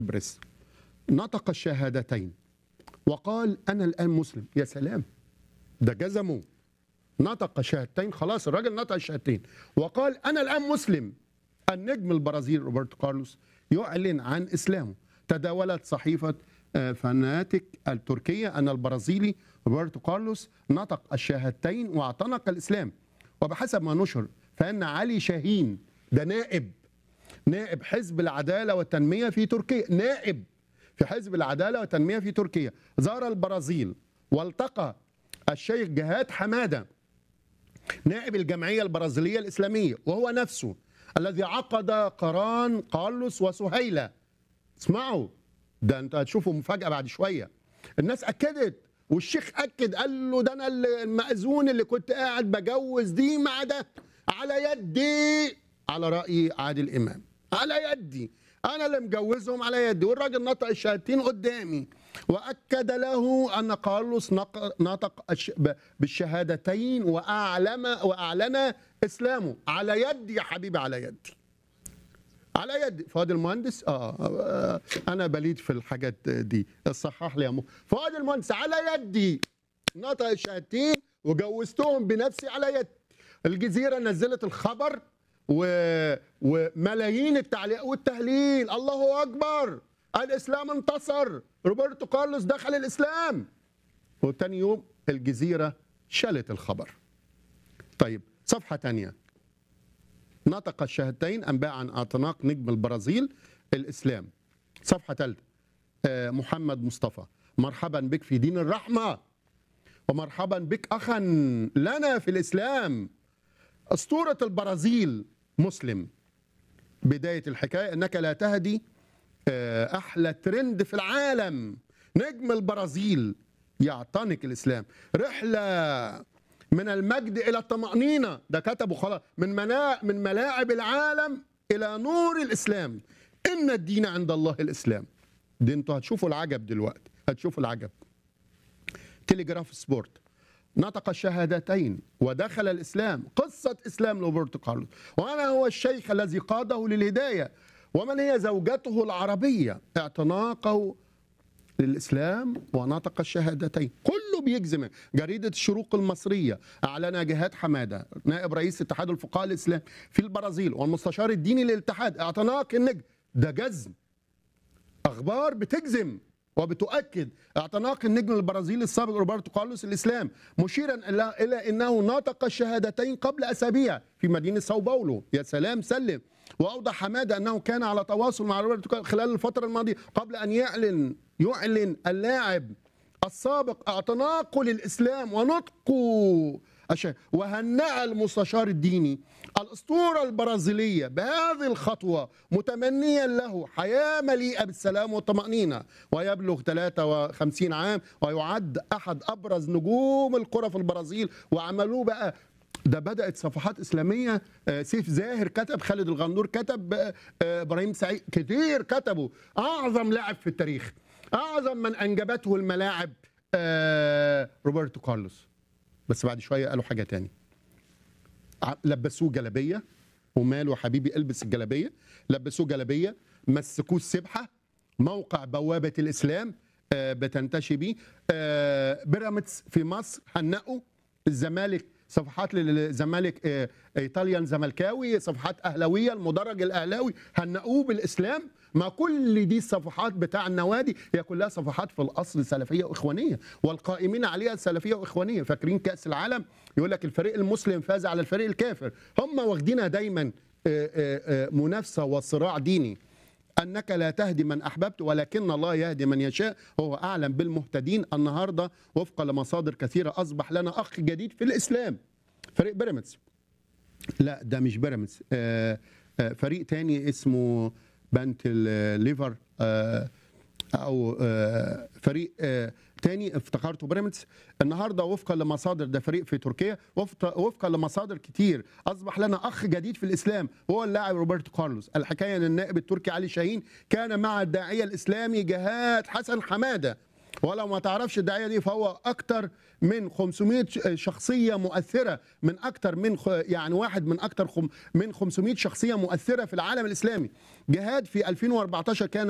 برس نطق الشهادتين وقال انا الان مسلم يا سلام ده جزمه نطق الشهادتين خلاص الراجل نطق الشهادتين وقال انا الان مسلم النجم البرازيلي روبرتو كارلوس يعلن عن اسلامه تداولت صحيفه آه، فناتيك التركيه ان البرازيلي روبرتو كارلوس نطق الشهادتين واعتنق الاسلام وبحسب ما نشر فان علي شاهين ده نائب نائب حزب العداله والتنميه في تركيا نائب في حزب العداله والتنميه في تركيا زار البرازيل والتقى الشيخ جهاد حماده نائب الجمعيه البرازيليه الاسلاميه وهو نفسه الذي عقد قران قارلوس وسهيله اسمعوا ده انت هتشوفوا مفاجاه بعد شويه الناس اكدت والشيخ اكد قال له ده انا المأذون اللي كنت قاعد بجوز دي مع ده على يدي على راي عادل امام على يدي انا اللي مجوزهم على يدي والراجل نطق الشهادتين قدامي واكد له ان كارلوس نق- نطق الش- ب- بالشهادتين واعلم واعلن اسلامه على يدي يا حبيبي على يدي على يدي فؤاد المهندس آه, اه انا بليد في الحاجات دي صحح لي يا مو فؤاد المهندس على يدي نطق الشهادتين وجوزتهم بنفسي على يدي الجزيره نزلت الخبر و... وملايين التعليق والتهليل الله اكبر الاسلام انتصر روبرتو كارلوس دخل الاسلام وتاني يوم الجزيره شالت الخبر طيب صفحه تانية نطق الشهادتين انباء عن اعتناق نجم البرازيل الاسلام صفحه ثالثه آه، محمد مصطفى مرحبا بك في دين الرحمه ومرحبا بك اخا لنا في الاسلام اسطوره البرازيل مسلم بدايه الحكايه انك لا تهدي آه، احلى ترند في العالم نجم البرازيل يعتنق الاسلام رحله من المجد الى الطمانينه ده كتبه خلاص من منا من ملاعب العالم الى نور الاسلام ان الدين عند الله الاسلام دي انتوا هتشوفوا العجب دلوقتي هتشوفوا العجب تليجراف سبورت نطق الشهادتين ودخل الاسلام قصه اسلام روبرتو كارلوس وانا هو الشيخ الذي قاده للهدايه ومن هي زوجته العربيه اعتناقه للإسلام ونطق الشهادتين كله بيجزم جريدة الشروق المصرية أعلن جهاد حمادة نائب رئيس اتحاد الفقهاء الإسلام في البرازيل والمستشار الديني للاتحاد اعتناق النجم ده جزم أخبار بتجزم وبتؤكد اعتناق النجم البرازيلي السابق روبرتو كارلوس الاسلام مشيرا الى إلى انه نطق الشهادتين قبل اسابيع في مدينه ساو باولو يا سلام سلم واوضح حماده انه كان على تواصل مع روبرتو كارلوس خلال الفتره الماضيه قبل ان يعلن يعلن اللاعب السابق اعتناقه للاسلام ونطقه الش- وهنأ المستشار الديني الأسطورة البرازيلية بهذه الخطوة متمنيا له حياة مليئة بالسلام والطمأنينة ويبلغ 53 عام ويعد أحد أبرز نجوم الكرة في البرازيل وعملوه بقى ده بدأت صفحات إسلامية آه، سيف زاهر كتب خالد الغندور كتب آه، آه، إبراهيم سعيد كتير كتبوا أعظم لاعب في التاريخ أعظم من أنجبته الملاعب آه، روبرتو كارلوس بس بعد شويه قالوا حاجه تاني ع- لبسوه جلابيه وماله حبيبي البس الجلابيه لبسوه جلابيه مسكوه السبحه موقع بوابه الاسلام آه، بتنتشي بيه آه، بيراميدز في مصر هنقوا الزمالك صفحات للزمالك آه، ايطاليان زملكاوي صفحات اهلاويه المدرج الاهلاوي هنقوه بالاسلام ما كل دي الصفحات بتاع النوادي هي كلها صفحات في الاصل سلفيه واخوانيه والقائمين عليها سلفيه واخوانيه فاكرين كاس العالم يقول لك الفريق المسلم فاز على الفريق الكافر هم واخدينها دايما آه، آه، آه، منافسه وصراع ديني انك لا تهدي من احببت ولكن الله يهدي من يشاء هو اعلم بالمهتدين النهارده وفقا لمصادر كثيره اصبح لنا اخ جديد في الاسلام فريق بيراميدز لا ده مش بيراميدز آه، آه، فريق تاني اسمه بنت الليفر آه، او آه، فريق آه، تاني افتكرته بيراميدز النهارده وفقا لمصادر ده فريق في تركيا وفق- وفقا لمصادر كتير اصبح لنا اخ جديد في الاسلام وهو اللاعب روبرتو كارلوس الحكايه ان النائب التركي علي شاهين كان مع الداعيه الاسلامي جهاد حسن حماده ولو ما تعرفش الداعيه دي فهو اكتر من 500 شخصيه مؤثره من اكتر من خ- يعني واحد من اكتر خم من 500 شخصيه مؤثره في العالم الاسلامي جهاد في 2014 كان